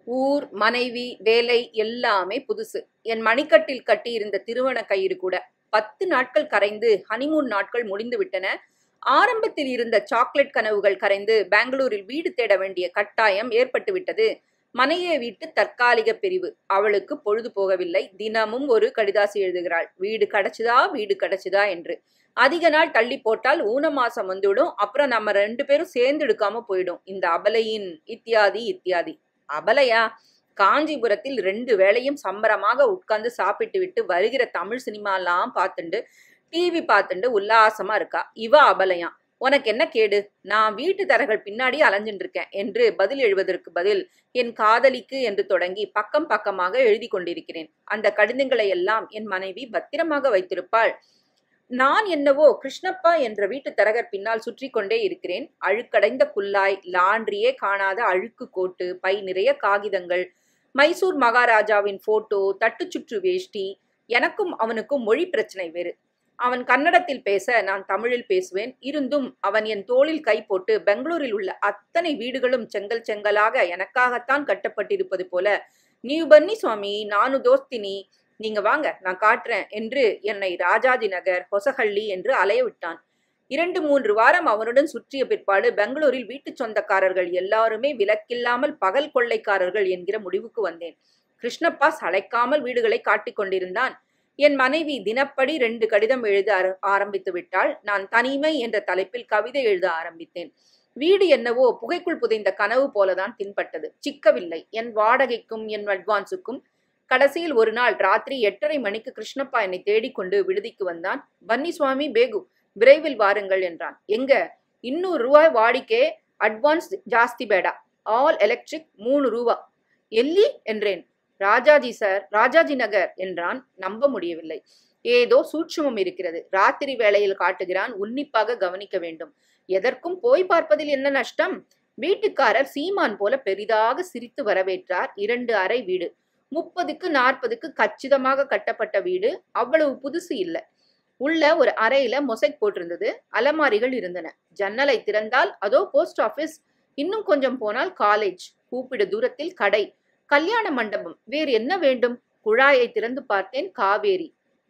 ஊர் மனைவி வேலை எல்லாமே புதுசு என் மணிக்கட்டில் கட்டியிருந்த திருமண கயிறு கூட பத்து நாட்கள் கரைந்து ஹனிமூன் நாட்கள் முடிந்து விட்டன ஆரம்பத்தில் இருந்த சாக்லேட் கனவுகள் கரைந்து பெங்களூரில் வீடு தேட வேண்டிய கட்டாயம் ஏற்பட்டு விட்டது மனையை வீட்டு தற்காலிக பிரிவு அவளுக்கு பொழுது போகவில்லை தினமும் ஒரு கடிதாசி எழுதுகிறாள் வீடு கிடைச்சுதா வீடு கிடைச்சுதா என்று அதிக நாள் தள்ளி போட்டால் ஊன மாசம் வந்துவிடும் அப்புறம் நம்ம ரெண்டு பேரும் சேர்ந்து எடுக்காம போயிடும் இந்த அபலையின் இத்தியாதி இத்தியாதி அபலையா காஞ்சிபுரத்தில் ரெண்டு வேளையும் சம்பரமாக உட்கார்ந்து சாப்பிட்டு விட்டு வருகிற தமிழ் சினிமாலாம் பார்த்துண்டு டிவி பார்த்துண்டு உல்லாசமா இருக்கா இவ அபலையாம் உனக்கு என்ன கேடு நான் வீட்டு தரகள் பின்னாடி அலைஞ்சுட்டு இருக்கேன் என்று பதில் எழுவதற்கு பதில் என் காதலிக்கு என்று தொடங்கி பக்கம் பக்கமாக எழுதி கொண்டிருக்கிறேன் அந்த கடிதங்களை எல்லாம் என் மனைவி பத்திரமாக வைத்திருப்பாள் நான் என்னவோ கிருஷ்ணப்பா என்ற வீட்டு தரகர் பின்னால் சுற்றி கொண்டே இருக்கிறேன் அழுக்கடைந்த குல்லாய் லாண்ட்ரியே காணாத அழுக்கு கோட்டு பை நிறைய காகிதங்கள் மைசூர் மகாராஜாவின் போட்டோ தட்டுச்சுற்று வேஷ்டி எனக்கும் அவனுக்கும் மொழி பிரச்சனை வேறு அவன் கன்னடத்தில் பேச நான் தமிழில் பேசுவேன் இருந்தும் அவன் என் தோளில் கை போட்டு பெங்களூரில் உள்ள அத்தனை வீடுகளும் செங்கல் செங்கலாக எனக்காகத்தான் கட்டப்பட்டிருப்பது போல நீ பன்னி சுவாமி நானு தோஸ்தினி நீங்க வாங்க நான் காட்டுறேன் என்று என்னை ராஜாஜி நகர் ஹொசஹள்ளி என்று அலைய விட்டான் இரண்டு மூன்று வாரம் அவனுடன் சுற்றிய பிற்பாடு பெங்களூரில் வீட்டு சொந்தக்காரர்கள் எல்லாருமே விலக்கில்லாமல் பகல் கொள்ளைக்காரர்கள் என்கிற முடிவுக்கு வந்தேன் கிருஷ்ணப்பா சளைக்காமல் வீடுகளை காட்டிக் கொண்டிருந்தான் என் மனைவி தினப்படி ரெண்டு கடிதம் எழுத ஆரம்பித்து விட்டாள் நான் தனிமை என்ற தலைப்பில் கவிதை எழுத ஆரம்பித்தேன் வீடு என்னவோ புகைக்குள் புதைந்த கனவு போலதான் தின்பட்டது சிக்கவில்லை என் வாடகைக்கும் என் அட்வான்ஸுக்கும் கடைசியில் ஒரு நாள் ராத்திரி எட்டரை மணிக்கு கிருஷ்ணப்பா என்னை தேடிக்கொண்டு விடுதிக்கு வந்தான் பன்னி சுவாமி பேகு விரைவில் வாருங்கள் என்றான் எங்க இன்னூறு ரூபாய் வாடிக்கே அட்வான்ஸ் ஜாஸ்தி பேடா ஆல் எலக்ட்ரிக் மூணு ரூபா எல்லி என்றேன் ராஜாஜி சார் ராஜாஜி நகர் என்றான் நம்ப முடியவில்லை ஏதோ சூட்சுமம் இருக்கிறது ராத்திரி வேளையில் காட்டுகிறான் உன்னிப்பாக கவனிக்க வேண்டும் எதற்கும் போய் பார்ப்பதில் என்ன நஷ்டம் வீட்டுக்காரர் சீமான் போல பெரிதாக சிரித்து வரவேற்றார் இரண்டு அறை வீடு முப்பதுக்கு நாற்பதுக்கு கச்சிதமாக கட்டப்பட்ட வீடு அவ்வளவு புதுசு இல்லை உள்ள ஒரு அறையில மொசைக் போட்டிருந்தது அலமாரிகள் இருந்தன ஜன்னலை திறந்தால் அதோ போஸ்ட் ஆபீஸ் இன்னும் கொஞ்சம் போனால் காலேஜ் கூப்பிடு தூரத்தில் கடை கல்யாண மண்டபம் வேறு என்ன வேண்டும் குழாயை திறந்து பார்த்தேன் காவேரி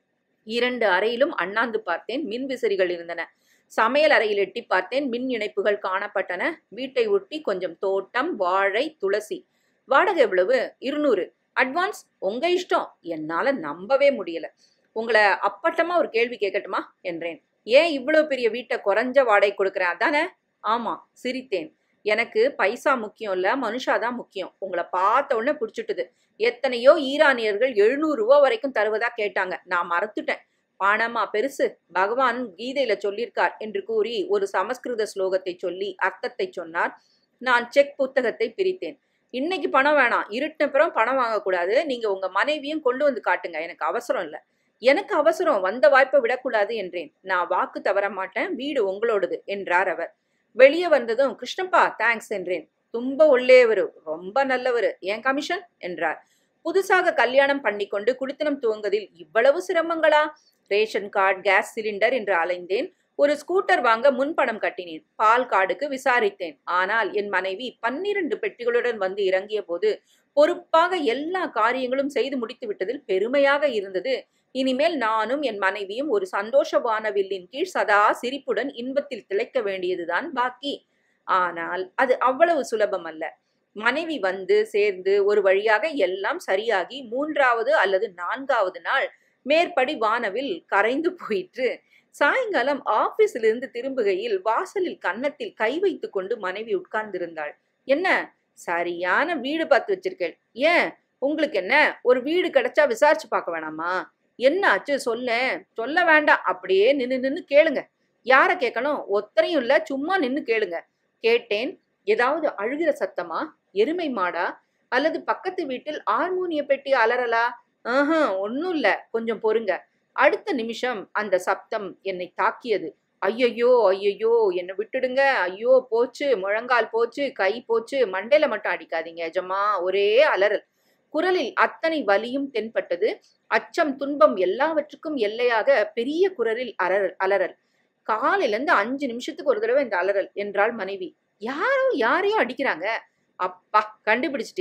இரண்டு அறையிலும் அண்ணாந்து பார்த்தேன் மின் விசிறிகள் இருந்தன சமையல் அறையில் எட்டி பார்த்தேன் மின் இணைப்புகள் காணப்பட்டன வீட்டை ஒட்டி கொஞ்சம் தோட்டம் வாழை துளசி வாடகை எவ்வளவு இருநூறு அட்வான்ஸ் உங்க இஷ்டம் என்னால நம்பவே முடியல உங்களை அப்பட்டமா ஒரு கேள்வி கேட்கட்டுமா என்றேன் ஏன் இவ்வளவு பெரிய வீட்டை குறைஞ்ச வாடகை கொடுக்குறேன் அதானே ஆமா சிரித்தேன் எனக்கு பைசா முக்கியம் இல்ல மனுஷாதான் முக்கியம் உங்களை பார்த்த உடனே பிடிச்சிட்டுது எத்தனையோ ஈரானியர்கள் எழுநூறு ரூபா வரைக்கும் தருவதா கேட்டாங்க நான் மறத்துட்டேன் பணமா பெருசு பகவான் கீதையில சொல்லியிருக்கார் என்று கூறி ஒரு சமஸ்கிருத ஸ்லோகத்தை சொல்லி அர்த்தத்தை சொன்னார் நான் செக் புத்தகத்தை பிரித்தேன் இன்னைக்கு பணம் வேணாம் இருட்டப்புறம் பணம் வாங்கக்கூடாது நீங்க உங்க மனைவியும் கொண்டு வந்து காட்டுங்க எனக்கு அவசரம் இல்லை எனக்கு அவசரம் வந்த வாய்ப்பை விடக்கூடாது என்றேன் நான் வாக்கு தவற மாட்டேன் வீடு உங்களோடது என்றார் அவர் வெளியே வந்ததும் கிருஷ்ணப்பா தேங்க்ஸ் என்றேன் தும்ப ஒல்லேவரு ரொம்ப நல்லவரு ஏன் கமிஷன் என்றார் புதுசாக கல்யாணம் பண்ணிக்கொண்டு குடித்தனம் துவங்குவதில் இவ்வளவு சிரமங்களா ரேஷன் கார்டு கேஸ் சிலிண்டர் என்று அலைந்தேன் ஒரு ஸ்கூட்டர் வாங்க முன்பணம் கட்டினேன் பால் கார்டுக்கு விசாரித்தேன் ஆனால் என் மனைவி பன்னிரண்டு பெட்டிகளுடன் வந்து இறங்கிய போது பொறுப்பாக எல்லா காரியங்களும் செய்து முடித்து விட்டதில் பெருமையாக இருந்தது இனிமேல் நானும் என் மனைவியும் ஒரு சந்தோஷ வானவில்லின் கீழ் சதா சிரிப்புடன் இன்பத்தில் திளைக்க வேண்டியதுதான் பாக்கி ஆனால் அது அவ்வளவு சுலபம் அல்ல மனைவி வந்து சேர்ந்து ஒரு வழியாக எல்லாம் சரியாகி மூன்றாவது அல்லது நான்காவது நாள் மேற்படி வானவில் கரைந்து போயிற்று சாயங்காலம் ஆபீஸிலிருந்து திரும்புகையில் வாசலில் கன்னத்தில் கை வைத்து கொண்டு மனைவி உட்கார்ந்திருந்தாள் என்ன சரியான வீடு பார்த்து வச்சிருக்கேள் ஏன் உங்களுக்கு என்ன ஒரு வீடு கிடைச்சா விசாரிச்சு பார்க்க வேணாமா என்ன ஆச்சு சொல்ல சொல்ல வேண்டாம் அப்படியே நின்று நின்று கேளுங்க யார கேட்கணும் ஒத்தரையும் இல்ல சும்மா நின்று கேளுங்க கேட்டேன் ஏதாவது அழுகிற சத்தமா எருமை மாடா அல்லது பக்கத்து வீட்டில் ஹார்மோனிய பெட்டி அலறலா ஆஹா ஒன்னும் இல்ல கொஞ்சம் பொறுங்க அடுத்த நிமிஷம் அந்த சப்தம் என்னை தாக்கியது ஐயையோ ஐயையோ என்னை விட்டுடுங்க ஐயோ போச்சு முழங்கால் போச்சு கை போச்சு மண்டையில மட்டும் அடிக்காதீங்க எஜமா ஒரே அலறல் குரலில் அத்தனை வலியும் தென்பட்டது அச்சம் துன்பம் எல்லாவற்றுக்கும் எல்லையாக பெரிய குரலில் அலறல் அலறல் காலையில இருந்து அஞ்சு நிமிஷத்துக்கு ஒரு தடவை இந்த அலறல் என்றாள் மனைவி யாரோ யாரையோ அடிக்கிறாங்க அப்பா கண்டுபிடிச்சிட்டீங்களே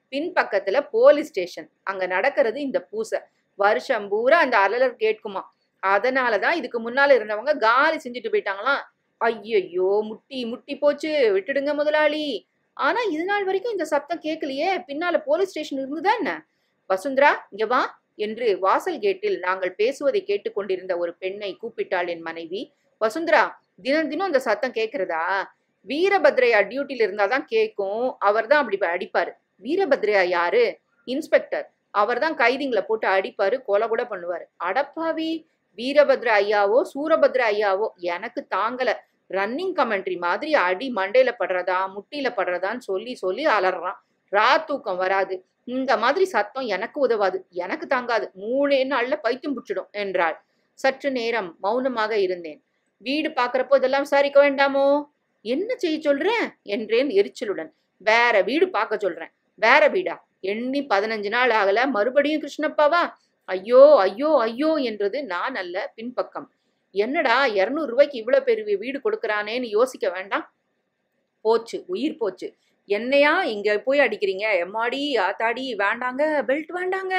பின்பக்கத்துல போலீஸ் ஸ்டேஷன் அங்க நடக்கிறது இந்த பூசை வருஷம் பூரா அந்த அலலர் கேட்குமா அதனாலதான் இதுக்கு முன்னால இருந்தவங்க காலி செஞ்சுட்டு போயிட்டாங்களாம் ஐயையோ முட்டி முட்டி போச்சு விட்டுடுங்க முதலாளி ஆனா இது நாள் வரைக்கும் இந்த சத்தம் கேட்கலையே பின்னால போலீஸ் ஸ்டேஷன் இருந்துதா என்ன வசுந்தரா இங்க வா என்று வாசல் கேட்டில் நாங்கள் பேசுவதை கேட்டுக்கொண்டிருந்த ஒரு பெண்ணை கூப்பிட்டாள் என் மனைவி வசுந்தரா தினம் தினம் இந்த சத்தம் கேட்கிறதா வீரபத்ரையா டியூட்டில இருந்தாதான் கேட்கும் அவர் தான் அப்படி அடிப்பாரு வீரபத்ரையா யாரு இன்ஸ்பெக்டர் அவர் தான் கைதிங்களை போட்டு அடிப்பாரு கொலை கூட பண்ணுவாரு அடப்பாவி வீரபத்ர ஐயாவோ சூரபத்ர ஐயாவோ எனக்கு தாங்கல ரன்னிங் கமெண்ட்ரி மாதிரி அடி மண்டையில படுறதா முட்டியில படுறதான்னு சொல்லி சொல்லி அலறான் ரா தூக்கம் வராது இந்த மாதிரி சத்தம் எனக்கு உதவாது எனக்கு தாங்காது மூணே நாள்ல பைத்தியம் பிடிச்சிடும் என்றாள் சற்று நேரம் மௌனமாக இருந்தேன் வீடு பாக்குறப்போ இதெல்லாம் விசாரிக்க வேண்டாமோ என்ன செய்ய சொல்றேன் என்றேன் எரிச்சலுடன் வேற வீடு பார்க்க சொல்றேன் வேற வீடா எண்ணி பதினஞ்சு நாள் ஆகல மறுபடியும் கிருஷ்ணப்பாவா ஐயோ ஐயோ ஐயோ என்றது நான் அல்ல பின்பக்கம் என்னடா இருநூறு ரூபாய்க்கு இவ்வளவு பெரிய வீடு கொடுக்கறானேன்னு யோசிக்க வேண்டாம் போச்சு உயிர் போச்சு என்னையா இங்க போய் அடிக்கிறீங்க எம்மாடி ஆத்தாடி வேண்டாங்க பெல்ட் வேண்டாங்க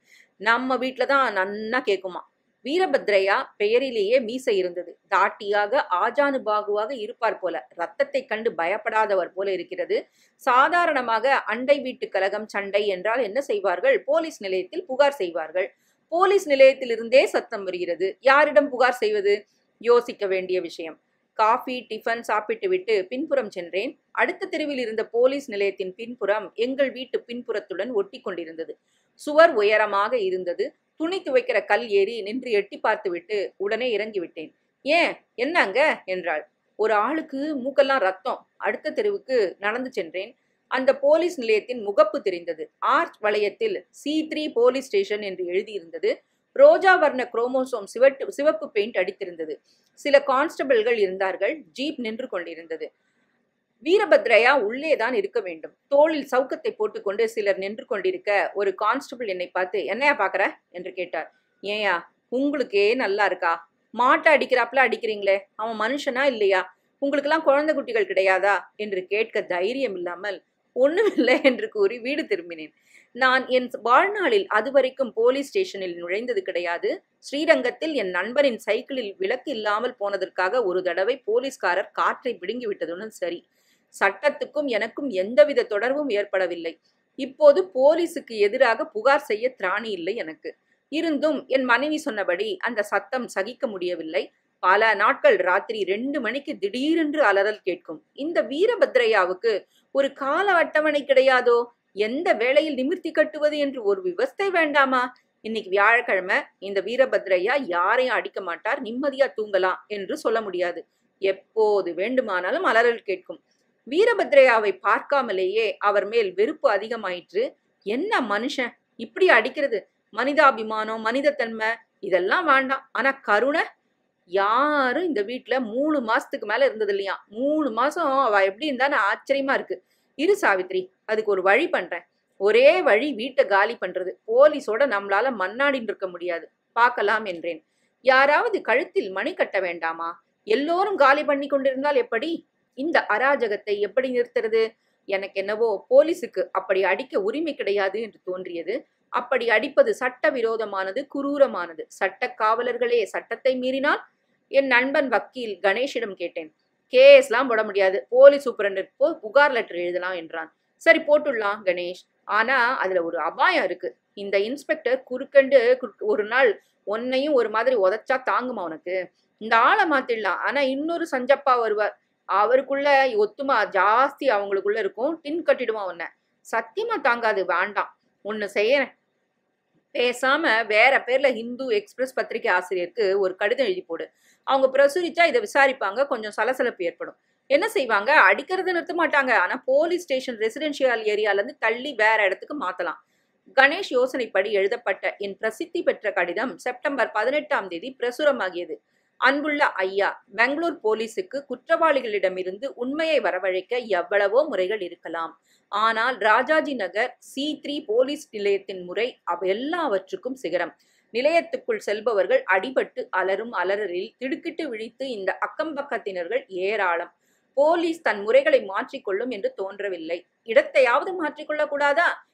நம்ம வீட்டில தான் நன்னா கேக்குமா வீரபத்ரையா பெயரிலேயே மீசை இருந்தது தாட்டியாக ஆஜானு பாகுவாக இருப்பார் போல ரத்தத்தை கண்டு பயப்படாதவர் போல இருக்கிறது சாதாரணமாக அண்டை வீட்டு கலகம் சண்டை என்றால் என்ன செய்வார்கள் போலீஸ் நிலையத்தில் புகார் செய்வார்கள் போலீஸ் நிலையத்திலிருந்தே சத்தம் வருகிறது யாரிடம் புகார் செய்வது யோசிக்க வேண்டிய விஷயம் காஃபி டிஃபன் சாப்பிட்டு விட்டு பின்புறம் சென்றேன் அடுத்த தெருவில் இருந்த போலீஸ் நிலையத்தின் பின்புறம் எங்கள் வீட்டு பின்புறத்துடன் ஒட்டி கொண்டிருந்தது சுவர் உயரமாக இருந்தது துணி துவைக்கிற கல் ஏறி நின்று எட்டி பார்த்துவிட்டு உடனே இறங்கி விட்டேன் ஏன் என்னங்க என்றாள் ஒரு ஆளுக்கு மூக்கெல்லாம் ரத்தம் அடுத்த தெருவுக்கு நடந்து சென்றேன் அந்த போலீஸ் நிலையத்தின் முகப்பு தெரிந்தது ஆர்ச் வளையத்தில் சி த்ரீ போலீஸ் ஸ்டேஷன் என்று எழுதியிருந்தது ரோஜா வர்ண குரோமோசோம் சிவட்டு சிவப்பு பெயிண்ட் அடித்திருந்தது சில கான்ஸ்டபிள்கள் இருந்தார்கள் ஜீப் நின்று கொண்டிருந்தது வீரபத்ரையா உள்ளே தான் இருக்க வேண்டும் தோளில் சவுக்கத்தை போட்டுக்கொண்டு சிலர் நின்று கொண்டிருக்க ஒரு கான்ஸ்டபிள் என்னை பார்த்து என்னையா பாக்குற என்று கேட்டார் ஏயா உங்களுக்கே நல்லா இருக்கா மாட்டை அடிக்கிறாப்புல அடிக்கிறீங்களே அவன் மனுஷனா இல்லையா உங்களுக்கெல்லாம் குழந்தை குட்டிகள் கிடையாதா என்று கேட்க தைரியம் இல்லாமல் ஒண்ணுமில்லை என்று கூறி வீடு திரும்பினேன் நான் என் வாழ்நாளில் அதுவரைக்கும் போலீஸ் ஸ்டேஷனில் நுழைந்தது கிடையாது ஸ்ரீரங்கத்தில் என் நண்பரின் சைக்கிளில் விளக்கு இல்லாமல் போனதற்காக ஒரு தடவை போலீஸ்காரர் காற்றை பிடுங்கி விட்டதுடன் சரி சட்டத்துக்கும் எனக்கும் எந்தவித தொடர்பும் ஏற்படவில்லை இப்போது போலீசுக்கு எதிராக புகார் செய்ய திராணி இல்லை எனக்கு இருந்தும் என் மனைவி சொன்னபடி அந்த சத்தம் சகிக்க முடியவில்லை பல நாட்கள் ராத்திரி ரெண்டு மணிக்கு திடீரென்று அலறல் கேட்கும் இந்த வீரபத்ரையாவுக்கு ஒரு கால அட்டவணை கிடையாதோ எந்த வேளையில் நிமிர்த்தி கட்டுவது என்று ஒரு விவஸ்தை வேண்டாமா இன்னைக்கு வியாழக்கிழமை இந்த வீரபத்ரையா யாரையும் அடிக்க மாட்டார் நிம்மதியா தூங்கலாம் என்று சொல்ல முடியாது எப்போது வேண்டுமானாலும் அலறல் கேட்கும் வீரபத்ரையாவை பார்க்காமலேயே அவர் மேல் வெறுப்பு அதிகமாயிற்று என்ன மனுஷன் இப்படி அடிக்கிறது மனிதாபிமானம் மனிதத்தன்மை இதெல்லாம் வேண்டாம் ஆனா கருணை யாரும் இந்த வீட்டுல மூணு மாசத்துக்கு மேல இருந்தது இல்லையா மூணு மாசம் அவ எப்படி இருந்தான்னு ஆச்சரியமா இருக்கு இரு சாவித்ரி அதுக்கு ஒரு வழி பண்றேன் ஒரே வழி வீட்டை காலி பண்றது போலீஸோட நம்மளால மன்னாடின்னு இருக்க முடியாது பார்க்கலாம் என்றேன் யாராவது கழுத்தில் மணி கட்ட வேண்டாமா எல்லோரும் காலி பண்ணி கொண்டிருந்தால் எப்படி இந்த அராஜகத்தை எப்படி நிறுத்துறது எனக்கு என்னவோ போலீஸுக்கு அப்படி அடிக்க உரிமை கிடையாது என்று தோன்றியது அப்படி அடிப்பது சட்ட விரோதமானது குரூரமானது சட்ட காவலர்களே சட்டத்தை மீறினால் என் நண்பன் வக்கீல் கணேஷிடம் கேட்டேன் கேஸ்லாம் போட முடியாது போலீஸ் சூப்பரண்ட் போ புகார் லெட்டர் எழுதலாம் என்றான் சரி போட்டுடலாம் கணேஷ் ஆனா அதுல ஒரு அபாயம் இருக்கு இந்த இன்ஸ்பெக்டர் குறுக்கண்டு குறுக்கு- ஒரு நாள் உன்னையும் ஒரு மாதிரி உதைச்சா தாங்குமா உனக்கு இந்த ஆளை மாத்திடலாம் ஆனா இன்னொரு சஞ்சப்பா வருவார் அவருக்குள்ள ஒத்துமா ஜாஸ்தி அவங்களுக்குள்ள இருக்கும் டின் கட்டிடுவான் உன்னை சத்தியமா தாங்காது வேண்டாம் ஒன்னு செய்யறேன் பேசாம வேற பேர்ல ஹிந்து எக்ஸ்பிரஸ் பத்திரிகை ஆசிரியருக்கு ஒரு கடிதம் எழுதி போடு அவங்க பிரசுரிச்சா இதை விசாரிப்பாங்க கொஞ்சம் சலசலப்பு ஏற்படும் என்ன செய்வாங்க அடிக்கிறத நிறுத்த மாட்டாங்க ஆனா போலீஸ் ஸ்டேஷன் ரெசிடென்ஷியல் ஏரியால இருந்து தள்ளி வேற இடத்துக்கு மாத்தலாம் கணேஷ் யோசனைப்படி எழுதப்பட்ட என் பிரசித்தி பெற்ற கடிதம் செப்டம்பர் பதினெட்டாம் தேதி பிரசுரமாகியது அன்புள்ள ஐயா பெங்களூர் போலீசுக்கு குற்றவாளிகளிடமிருந்து உண்மையை வரவழைக்க எவ்வளவோ முறைகள் இருக்கலாம் ஆனால் Rajaji Nagar C three police நிலையத்தின் முறை அவ் எல்லாவற்றுக்கும் சிகரம் நிலையத்துக்குள் செல்பவர்கள் அடிபட்டு அலரும் அலறலில் திடுக்கிட்டு விழித்து இந்த அக்கம்பக்கத்தினர்கள் ஏராளம் போலீஸ் தன் முறைகளை மாற்றிக்கொள்ளும் என்று தோன்றவில்லை இடத்தையாவது மாற்றிக்கொள்ள கூடாதா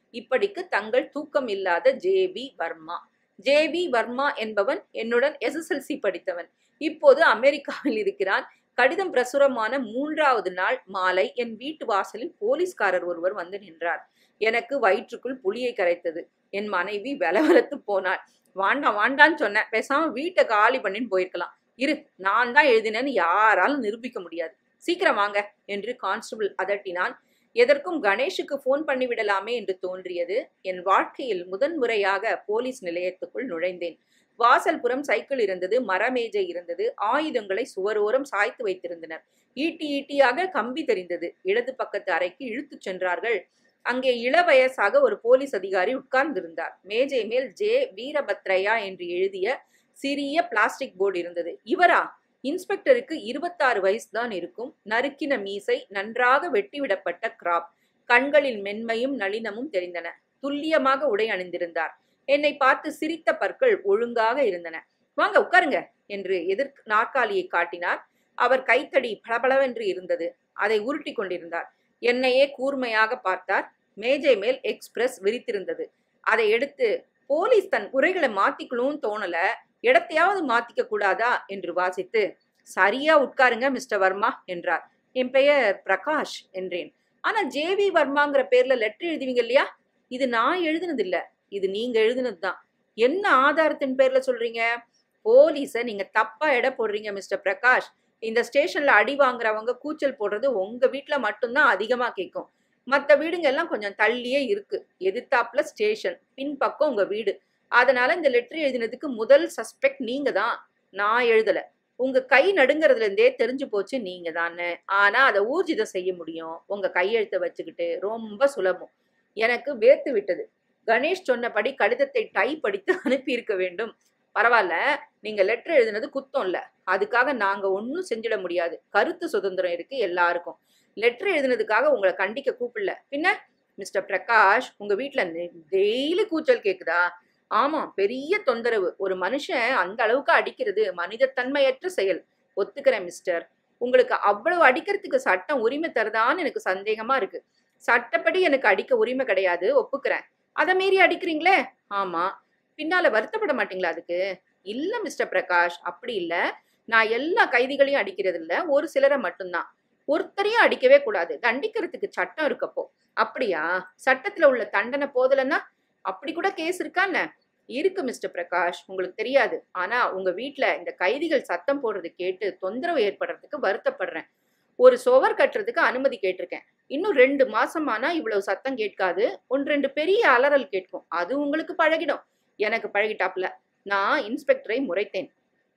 இப்படிக்கு தங்கள் தூக்கம் இல்லாத J V Varma J V Varma என்பவன் என்னுடன் எஸ்எஸ்எல்சி படித்தவன் இப்போது அமெரிக்காவில் இருக்கிறான் கடிதம் பிரசுரமான மூன்றாவது நாள் மாலை என் வீட்டு வாசலில் போலீஸ்காரர் ஒருவர் வந்து நின்றார் எனக்கு வயிற்றுக்குள் புளியை கரைத்தது என் மனைவி வெலவெலத்து போனாள் வாண்டாம் வாண்டான்னு சொன்னேன் பேசாம வீட்டை காலி பண்ணின்னு போயிருக்கலாம் இரு நான் தான் எழுதினேன்னு யாராலும் நிரூபிக்க முடியாது சீக்கிரம் வாங்க என்று கான்ஸ்டபிள் அதட்டினான் எதற்கும் கணேஷுக்கு போன் பண்ணிவிடலாமே என்று தோன்றியது என் வாழ்க்கையில் முதன்முறையாக போலீஸ் நிலையத்துக்குள் நுழைந்தேன் வாசல் புறம் சைக்கிள் இருந்தது மரமேஜை இருந்தது ஆயுதங்களை சுவரோரம் சாய்த்து வைத்திருந்தனர் ஈட்டி ஈட்டியாக கம்பி தெரிந்தது இடது பக்கத்து அறைக்கு இழுத்துச் சென்றார்கள் அங்கே இளவயசாக ஒரு போலீஸ் அதிகாரி உட்கார்ந்திருந்தார் மேஜை மேல் ஜே வீரபத்ரையா என்று எழுதிய சிறிய பிளாஸ்டிக் போர்டு இருந்தது இவரா இன்ஸ்பெக்டருக்கு இருபத்தாறு வயசு தான் இருக்கும் நறுக்கின மீசை நன்றாக வெட்டிவிடப்பட்ட கிராப் கண்களில் மென்மையும் நளினமும் தெரிந்தன துல்லியமாக உடை அணிந்திருந்தார் என்னை பார்த்து சிரித்த பற்கள் ஒழுங்காக இருந்தன வாங்க உட்காருங்க என்று எதிர் நாற்காலியை காட்டினார் அவர் கைத்தடி பளபளவென்று இருந்தது அதை உருட்டி கொண்டிருந்தார் என்னையே கூர்மையாக பார்த்தார் மேஜை மேல் எக்ஸ்பிரஸ் விரித்திருந்தது அதை எடுத்து போலீஸ் தன் உரைகளை மாத்திக்கணும்னு தோணல இடத்தையாவது மாத்திக்க கூடாதா என்று வாசித்து சரியா உட்காருங்க மிஸ்டர் வர்மா என்றார் என் பெயர் பிரகாஷ் என்றேன் ஆனா ஜேவி வர்மாங்கிற பேர்ல லெட்டர் எழுதுவீங்க இல்லையா இது நான் எழுதுனது இல்ல இது நீங்க எழுதுனது தான் என்ன ஆதாரத்தின் பேர்ல சொல்றீங்க போலீஸ நீங்க தப்பா எடை போடுறீங்க மிஸ்டர் பிரகாஷ் இந்த ஸ்டேஷன்ல அடி வாங்குறவங்க கூச்சல் போடுறது உங்க வீட்ல மட்டும்தான் அதிகமா கேட்கும் மற்ற வீடுங்க எல்லாம் கொஞ்சம் தள்ளியே இருக்கு எதிர்த்தாப்புல ஸ்டேஷன் பின்பக்கம் உங்க வீடு அதனால இந்த லெட்டர் எழுதினதுக்கு முதல் சஸ்பெக்ட் நீங்க தான் நான் எழுதல உங்க கை நடுங்கிறதுல இருந்தே தெரிஞ்சு போச்சு நீங்க தானே ஆனா அதை ஊர்ஜிதம் செய்ய முடியும் உங்க கையெழுத்தை வச்சுக்கிட்டு ரொம்ப சுலபம் எனக்கு வேர்த்து விட்டது கணேஷ் சொன்னபடி கடிதத்தை டைப் அடித்து அனுப்பியிருக்க வேண்டும் பரவாயில்ல நீங்க லெட்டர் எழுதினது குத்தம் இல்ல அதுக்காக நாங்க ஒன்றும் செஞ்சிட முடியாது கருத்து சுதந்திரம் இருக்கு எல்லாருக்கும் லெட்டர் எழுதினதுக்காக உங்களை கண்டிக்க கூப்பிடல பின்ன மிஸ்டர் பிரகாஷ் உங்க வீட்டுல டெய்லி கூச்சல் கேக்குதா ஆமா பெரிய தொந்தரவு ஒரு மனுஷன் அந்த அளவுக்கு அடிக்கிறது மனிதத்தன்மையற்ற செயல் ஒத்துக்கிறேன் மிஸ்டர் உங்களுக்கு அவ்வளவு அடிக்கிறதுக்கு சட்டம் உரிமை தருதான்னு எனக்கு சந்தேகமா இருக்கு சட்டப்படி எனக்கு அடிக்க உரிமை கிடையாது ஒப்புக்கிறேன் அதை மீறி அடிக்கிறீங்களே ஆமா பின்னால வருத்தப்பட மாட்டீங்களா அதுக்கு இல்ல மிஸ்டர் பிரகாஷ் அப்படி இல்ல நான் எல்லா கைதிகளையும் அடிக்கிறது இல்ல ஒரு சிலரை மட்டும்தான் ஒருத்தரையும் அடிக்கவே கூடாது தண்டிக்கிறதுக்கு சட்டம் இருக்கப்போ அப்படியா சட்டத்துல உள்ள தண்டனை போதலன்னா அப்படி கூட கேஸ் இருக்கான்னு இருக்கு மிஸ்டர் பிரகாஷ் உங்களுக்கு தெரியாது ஆனா உங்க வீட்ல இந்த கைதிகள் சத்தம் போடுறது கேட்டு தொந்தரவு ஏற்படுறதுக்கு வருத்தப்படுறேன் ஒரு சுவர் கட்டுறதுக்கு அனுமதி கேட்டிருக்கேன் இன்னும் ரெண்டு மாசமானா இவ்வளவு சத்தம் கேட்காது ஒன்று ரெண்டு பெரிய அலறல் கேட்கும் அது உங்களுக்கு பழகிடும் எனக்கு பழகிட்டாப்ல நான் இன்ஸ்பெக்டரை முறைத்தேன்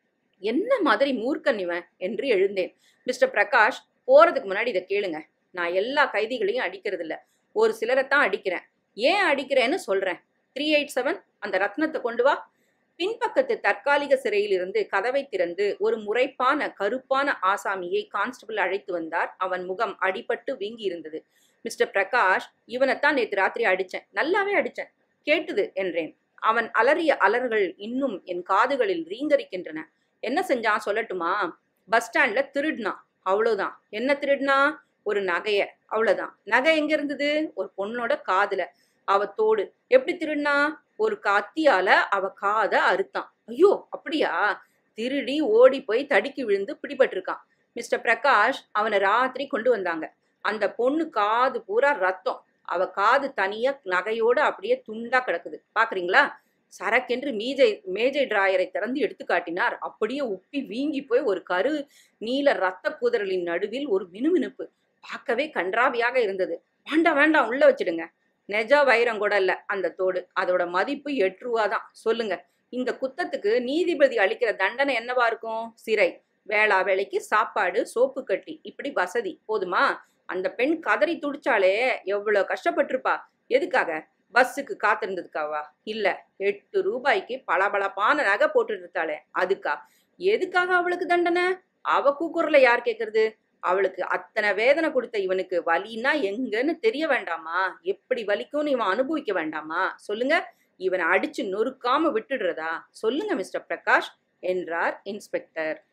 என்ன மாதிரி மூர்க்கன் இவன் என்று எழுந்தேன் மிஸ்டர் பிரகாஷ் போறதுக்கு முன்னாடி இதை கேளுங்க நான் எல்லா கைதிகளையும் அடிக்கிறது இல்ல ஒரு சிலரை தான் அடிக்கிறேன் ஏன் அடிக்கிறேன்னு சொல்றேன் த்ரீ எயிட் செவன் அந்த ரத்னத்தை கொண்டு வா பின்பக்கத்து தற்காலிக சிறையில் இருந்து கதவை திறந்து ஒரு முறைப்பான கருப்பான ஆசாமியை கான்ஸ்டபிள் அழைத்து வந்தார் அவன் முகம் அடிபட்டு வீங்கி இருந்தது மிஸ்டர் பிரகாஷ் இவனைத்தான் நேற்று ராத்திரி அடிச்சேன் நல்லாவே அடிச்சேன் கேட்டுது என்றேன் அவன் அலறிய அலர்கள் இன்னும் என் காதுகளில் ரீங்கரிக்கின்றன என்ன செஞ்சான் சொல்லட்டுமா பஸ் ஸ்டாண்ட்ல திருடினான் அவ்வளவுதான் என்ன திருடினா ஒரு நகைய அவ்வளவுதான் நகை எங்க இருந்தது ஒரு பொண்ணோட காதுல அவ தோடு எப்படி திருடினா ஒரு கத்தியால அவ காதை அறுத்தான் ஐயோ அப்படியா திருடி ஓடி போய் தடுக்கி விழுந்து பிடிபட்டிருக்கான் மிஸ்டர் பிரகாஷ் அவனை ராத்திரி கொண்டு வந்தாங்க அந்த பொண்ணு காது பூரா ரத்தம் அவ காது தனியா நகையோட அப்படியே துண்டா கிடக்குது பாக்குறீங்களா சரக்கென்று மீஜை மேஜை டிராயரை திறந்து எடுத்து காட்டினார் அப்படியே உப்பி வீங்கி போய் ஒரு கரு நீல ரத்த குதிரலின் நடுவில் ஒரு மினுமினுப்பு பார்க்கவே கன்றாவியாக இருந்தது வேண்டாம் வேண்டாம் உள்ள வச்சிடுங்க நெஜ வைரம் கூட இல்ல அந்த தோடு அதோட மதிப்பு எட்டு ரூபா தான் சொல்லுங்க இந்த குத்தத்துக்கு நீதிபதி அளிக்கிற தண்டனை என்னவா இருக்கும் சிறை வேளா வேலைக்கு சாப்பாடு சோப்பு கட்டி இப்படி வசதி போதுமா அந்த பெண் கதறி துடிச்சாலே எவ்வளவு கஷ்டப்பட்டிருப்பா எதுக்காக பஸ்ஸுக்கு காத்திருந்ததுக்காவா இல்ல எட்டு ரூபாய்க்கு பளபளப்பான நகை போட்டுட்டு இருந்தாளே அதுக்கா எதுக்காக அவளுக்கு தண்டனை அவ கூக்குரல யார் கேக்குறது அவளுக்கு அத்தனை வேதனை கொடுத்த இவனுக்கு வலின்னா எங்கன்னு தெரிய வேண்டாமா எப்படி வலிக்கும்னு இவன் அனுபவிக்க வேண்டாமா சொல்லுங்க இவனை அடிச்சு நொறுக்காம விட்டுடுறதா சொல்லுங்க மிஸ்டர் பிரகாஷ் என்றார் இன்ஸ்பெக்டர்